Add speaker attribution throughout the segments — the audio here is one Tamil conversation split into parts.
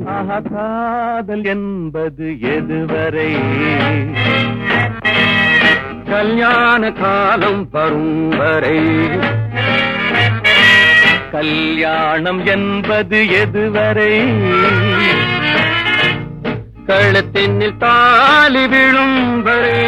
Speaker 1: ஆஹா காதல் என்பது எதுவரை கல்யாண காலம் வரும் வரை கல்யாணம் என்பது எதுவரை கழுத்தினில் தாலி விழும் வரை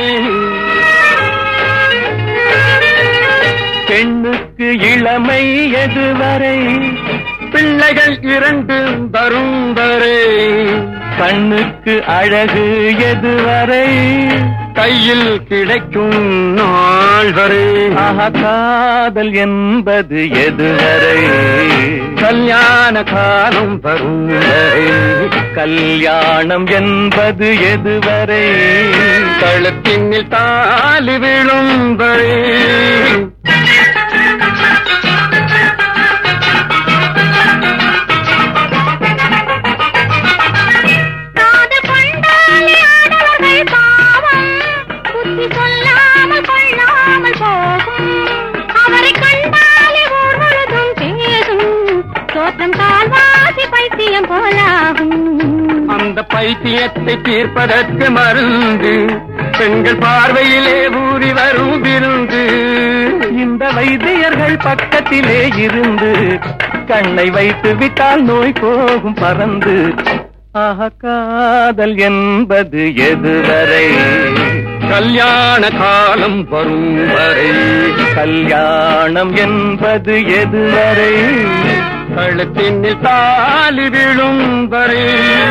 Speaker 1: பெண்ணுக்கு இளமை எதுவரை பிள்ளைகள் இரண்டு வரும் வரை கண்ணுக்கு அழகு எதுவரை கையில் கிடைக்கும் நாள் வரை ஆஹா காதல் என்பது எதுவரை கல்யாண காலம் வரும் வரை கல்யாணம் என்பது எதுவரை கழுத்தினில் தாலி விழும் வரை
Speaker 2: காதல் கொண்டாலே ஆடவர்கள் பாவம் புத்தி சொல்லாமல் கொள்ளாமல் போகும் அவரை கண்டாலே ஊர் முழுதும் பேசும் தோற்றம் கால்வாசி பைத்தியம் போலாகும்
Speaker 1: அந்த பைத்தியத்தை தீர்ப்பதற்கு மருந்து பெண்கள் பார்வையிலே ஊறி வரும் விருந்து இந்த வைத்தியர்கள் பக்கத்திலே இருந்து கண்ணை வைத்து விட்டால் நோய் போகும் பறந்து ஆஹா காதல் என்பது எதுவரை கல்யாண காலம் வரும் வரை கல்யாணம் என்பது எதுவரை கழுத்தினில் தாலி விழும் வரை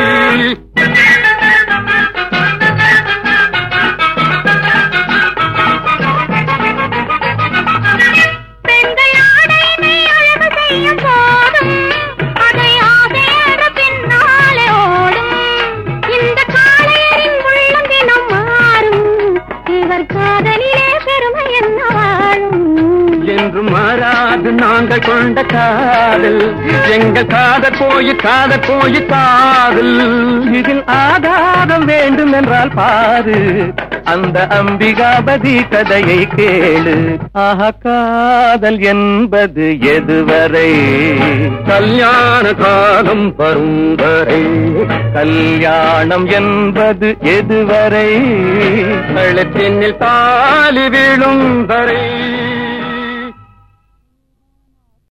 Speaker 2: பெண்கள் ஆடையினை அழகு செய்யும் போதும் அதை ஆசையாக பின்னாலே ஓடும் இந்த காளையரின் உள்ளம் தினம் மாறும் இவர் காதலிலே பெருமை என்ன வாழும்
Speaker 1: என்று மாறாது நாங்கள் கொண்ட காதல் எங்கள் காதல் போய் காதல் போய் காதல் இதில் ஆதாரம் வேண்டும் என்றால் பாரு அந்த அம்பிகாபதி கதையை கேளு ஆஹா காதல் என்பது எதுவரை கல்யாண காலம் வரும் வரை கல்யாணம் என்பது எதுவரை கழுத்தினில் தாலி விழும் வரை